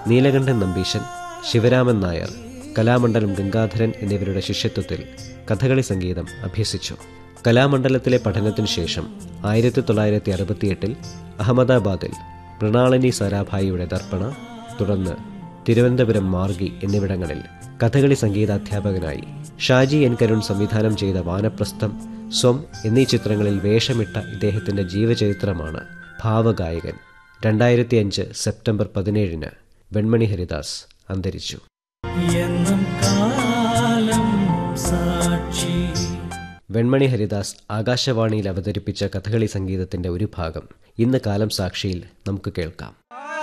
നീലകണ്ഠൻ നമ്പീശൻ ശിവരാമൻ നായർ കലാമണ്ഡലം ഗംഗാധരൻ എന്നിവരുടെ ശിഷ്യത്വത്തിൽ കഥകളി സംഗീതം അഭ്യസിച്ചു കലാമണ്ഡലത്തിലെ പഠനത്തിനു ശേഷം ആയിരത്തി തൊള്ളായിരത്തി അറുപത്തിയെട്ടിൽ അഹമ്മദാബാദിൽ മൃണാളിനി സാരാഭായിയുടെ ദർപ്പണ തുടർന്ന് തിരുവനന്തപുരം മാർഗി എന്നിവിടങ്ങളിൽ കഥകളി സംഗീതാധ്യാപകനായി ഷാജി എൻ കരുൺ സംവിധാനം ചെയ്ത വാനപ്രസ്ഥം സ്വം എന്നീ ചിത്രങ്ങളിൽ വേഷമിട്ട ഇദ്ദേഹത്തിന്റെ ജീവചരിത്രമാണ് ഭാവഗായകൻ രണ്ടായിരത്തി അഞ്ച് സെപ്റ്റംബർ പതിനേഴിന് വെൺമണി ഹരിദാസ് അന്തരിച്ചു എന്നും കാലം സാക്ഷി വെൺമണി ഹരിദാസ് ആകാശവാണിയിൽ അവതരിപ്പിച്ച കഥകളി സംഗീതത്തിന്റെ ഒരു ഭാഗം ഇന്ന് കാലം സാക്ഷിയിൽ നമുക്ക് കേൾക്കാം ആ